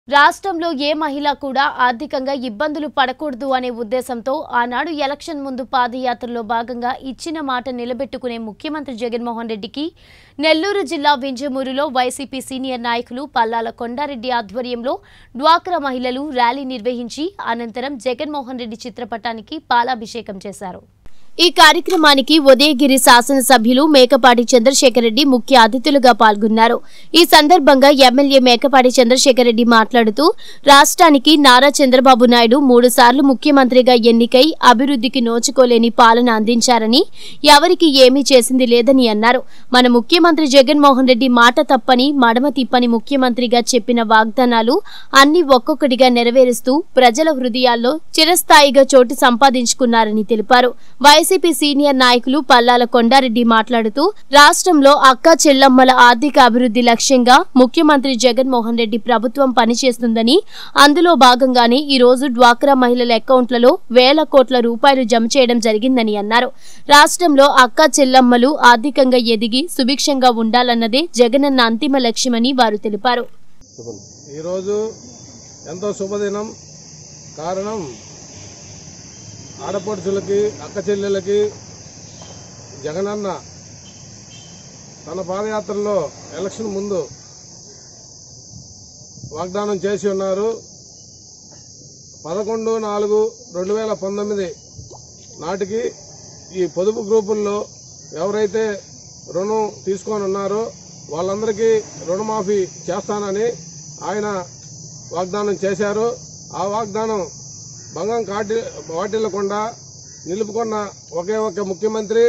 రాష్ట్రంలో ఏ మహిళ కూడా ఆర్థికంగా ఇబ్బందులు పడకూడదు అనే ఉద్దేశంతో ఆనాడు ఎలక్షన్ ముందు పాదయాత్రలో భాగంగా ఇచ్చిన మాట నిలబెట్టుకునే ముఖ్యమంత్రి జగన్మోహన్ రెడ్డికి నెల్లూరు జిల్లా వింజమూరులో వైసీపీ సీనియర్ నాయకులు పల్లాల కొండారెడ్డి ఆధ్వర్యంలో డ్వాక్రా మహిళలు ర్యాలీ నిర్వహించి అనంతరం జగన్మోహన్ రెడ్డి చిత్రపటానికి పాలాభిషేకం చేశారు ఈ కార్యక్రమానికి ఉదయగిరి శాసనసభ్యులు మేకపాటి చంద్రశేఖర్ రెడ్డి ముఖ్య అతిథులుగా పాల్గొన్నారు ఈ సందర్భంగా ఎమ్మెల్యే మేకపాటి చంద్రశేఖర్ రెడ్డి మాట్లాడుతూ రాష్ట్రానికి నారా చంద్రబాబు నాయుడు మూడు సార్లు ముఖ్యమంత్రిగా ఎన్నికై అభివృద్ధికి నోచుకోలేని పాలన అందించారని ఎవరికి ఏమీ చేసింది లేదని అన్నారు మన ముఖ్యమంత్రి జగన్మోహన్ రెడ్డి మాట తప్పని మడమ తిప్పని ముఖ్యమంత్రిగా చెప్పిన వాగ్దానాలు అన్ని ఒక్కొక్కటిగా నెరవేరుస్తూ ప్రజల హృదయాల్లో చిరస్థాయిగా చోటు సంపాదించుకున్నారని తెలిపారు వైసీపీ సీనియర్ నాయకులు పల్లాల కొండారెడ్డి మాట్లాడుతూ రాష్ట్రంలో అక్క చెల్లమ్మల ఆర్థిక అభివృద్ధి లక్ష్యంగా ముఖ్యమంత్రి జగన్మోహన్ రెడ్డి ప్రభుత్వం పనిచేస్తుందని అందులో భాగంగానే ఈ రోజు డ్వాక్రా మహిళల అకౌంట్లలో వేల కోట్ల రూపాయలు జమ చేయడం జరిగిందని అన్నారు రాష్ట్రంలో అక్క చెల్లమ్మలు ఆర్థికంగా ఎదిగి సుభిక్షంగా ఉండాలన్నదే జగనన్న అంతిమ లక్ష్యమని వారు తెలిపారు ఈరోజు ఎంతో శుభదినం కారణం ఆడపడుచులకి అక్క చెల్లెలకి జగనన్న తన పాదయాత్రలో ఎలక్షన్ ముందు వాగ్దానం చేసి ఉన్నారు పదకొండు నాలుగు రెండు వేల పంతొమ్మిది నాటికి ఈ పొదుపు గ్రూపుల్లో ఎవరైతే రుణం తీసుకొని ఉన్నారో వాళ్ళందరికీ రుణమాఫీ చేస్తానని ఆయన వాగ్దానం చేశారు ఆ వాగ్దానం భంగం కాటి వాటిల్లకుండా నిలుపుకున్న ఒకే ఒక ముఖ్యమంత్రి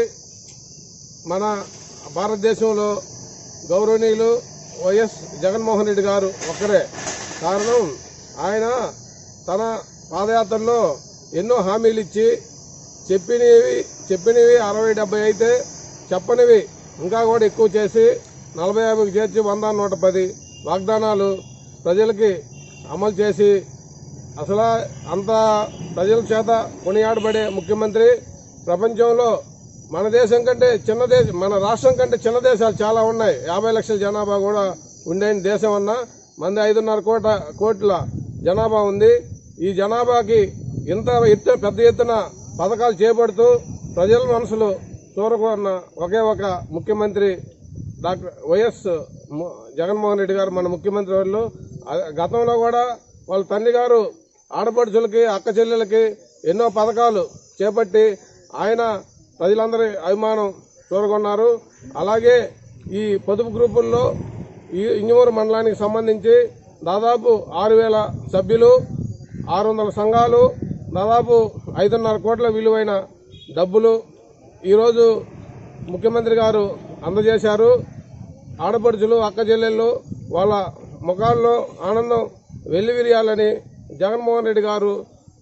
మన భారతదేశంలో గౌరవనీయులు వైఎస్ జగన్మోహన్ రెడ్డి గారు ఒక్కరే కారణం ఆయన తన పాదయాత్రలో ఎన్నో హామీలు ఇచ్చి చెప్పినవి చెప్పినవి అరవై డెబ్బై అయితే చెప్పనివి ఇంకా కూడా ఎక్కువ చేసి నలభై యాభైకి చేర్చి వంద నూట పది వాగ్దానాలు ప్రజలకి అమలు చేసి అసలు అంత ప్రజల చేత కొనియాడబడే ముఖ్యమంత్రి ప్రపంచంలో మన దేశం కంటే చిన్న దేశం మన రాష్ట్రం కంటే చిన్న దేశాలు చాలా ఉన్నాయి యాభై లక్షల జనాభా కూడా ఉండే దేశం అన్నా మంది ఐదున్నర కోట కోట్ల జనాభా ఉంది ఈ జనాభాకి ఇంత ఎత్తు పెద్ద ఎత్తున పథకాలు చేపడుతూ ప్రజల మనసులు చూరకున్న ఒకే ఒక ముఖ్యమంత్రి డాక్టర్ వైఎస్ ము- జగన్మోహన్ రెడ్డి గారు మన ముఖ్యమంత్రి వాళ్ళు ఆ- గతంలో కూడా వాళ్ళ తండ్రి గారు ఆడపడుచులకి అక్క చెల్లెలకి ఎన్నో పథకాలు చేపట్టి ఆయన ప్రజలందరి అభిమానం చూరగొన్నారు అలాగే ఈ పొదుపు గ్రూపుల్లో ఈ ఇంజమూరు మండలానికి సంబంధించి దాదాపు ఆరు వేల సభ్యులు ఆరు వందల సంఘాలు దాదాపు ఐదున్నర కోట్ల విలువైన డబ్బులు ఈరోజు ముఖ్యమంత్రి గారు అందజేశారు ఆడపడుచులు అక్క చెల్లెళ్ళు వాళ్ళ ముఖాల్లో ఆనందం వెల్లివిరియాలని జగన్మోహన్ రెడ్డి గారు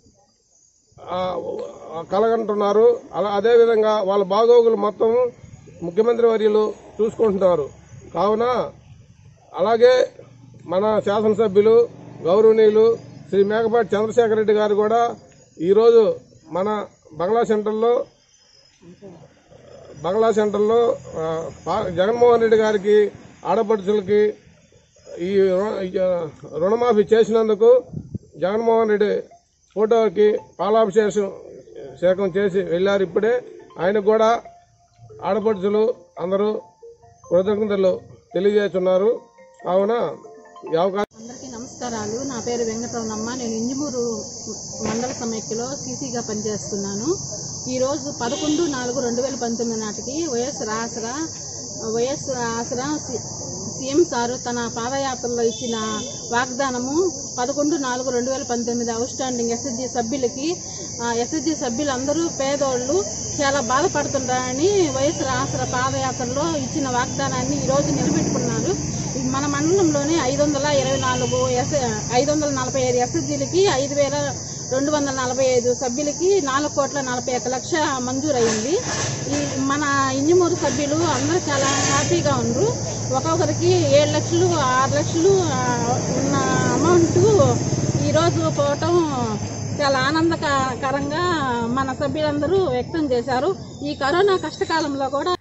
ఆ, కలగంటున్నారు అలా అదేవిధంగా వాళ్ళ బాగోగులు మొత్తం ముఖ్యమంత్రి వర్యులు చూసుకుంటున్నారు కావున అలాగే మన శాసనసభ్యులు గౌరవనీయులు శ్రీ మేకపాటి చంద్రశేఖర్ రెడ్డి గారు కూడా ఈరోజు మన బంగ్లా సెంటర్లో బంగ్లా సెంటర్లో ఆ, పా- జగన్మోహన్ రెడ్డి గారికి ఆడపడుచులకి ఈ రుణ- ఈ, ఆ, రుణమాఫీ చేసినందుకు జగన్మోహన్ రెడ్డి ఫోటోకి పాలాభిషేకం శేఖం చేసి వెళ్ళారు ఇప్పుడే ఆయనకు కూడా ఆడపడుచులు అందరూ కృతజ్ఞతలు తెలియజేస్తున్నారు కావున ఈ అవకాశం అందరికీ నమస్కారాలు నా పేరు వెంకటరమణమ్మ నేను ఇంజమూరు మండల సమైక్యలో సీసీగా పనిచేస్తున్నాను ఈరోజు పదకొండు నాలుగు రెండు వేల పంతొమ్మిది నాటికి వైఎస్ ఆసరా వైఎస్ ఆసరా సి- సీఎం సారు తన పాదయాత్రలో ఇచ్చిన వాగ్దానము పదకొండు నాలుగు రెండు వేల పంతొమ్మిది అవుట్ స్టాండింగ్ ఎస్ఎస్జి సభ్యులకి ఎస్ఎస్జి సభ్యులందరూ పేదోళ్ళు చాలా బాధపడుతుంటారని వైఎస్ ఆసరా పాదయాత్రలో ఇచ్చిన వాగ్దానాన్ని ఈరోజు నిలబెట్టుకున్నారు మన మండలంలోనే ఐదు వందల ఇరవై నాలుగు ఎస్ ఐదు వందల నలభై ఐదు ఎస్ఎస్జీలకి ఐదు వేల రెండు వందల నలభై ఐదు సభ్యులకి నాలుగు కోట్ల నలభై ఒక్క లక్ష మంజూరైంది ఈ మన ఇంజమూరు సభ్యులు అందరూ చాలా హ్యాపీగా ఉన్నారు ఒక్కొక్కరికి ఏడు లక్షలు ఆరు లక్షలు ఆ, ఉన్న అమౌంట్ ఈరోజు పోవటం చాలా ఆనందకరంగా మన సభ్యులందరూ వ్యక్తం చేశారు ఈ కరోనా కష్టకాలంలో కూడా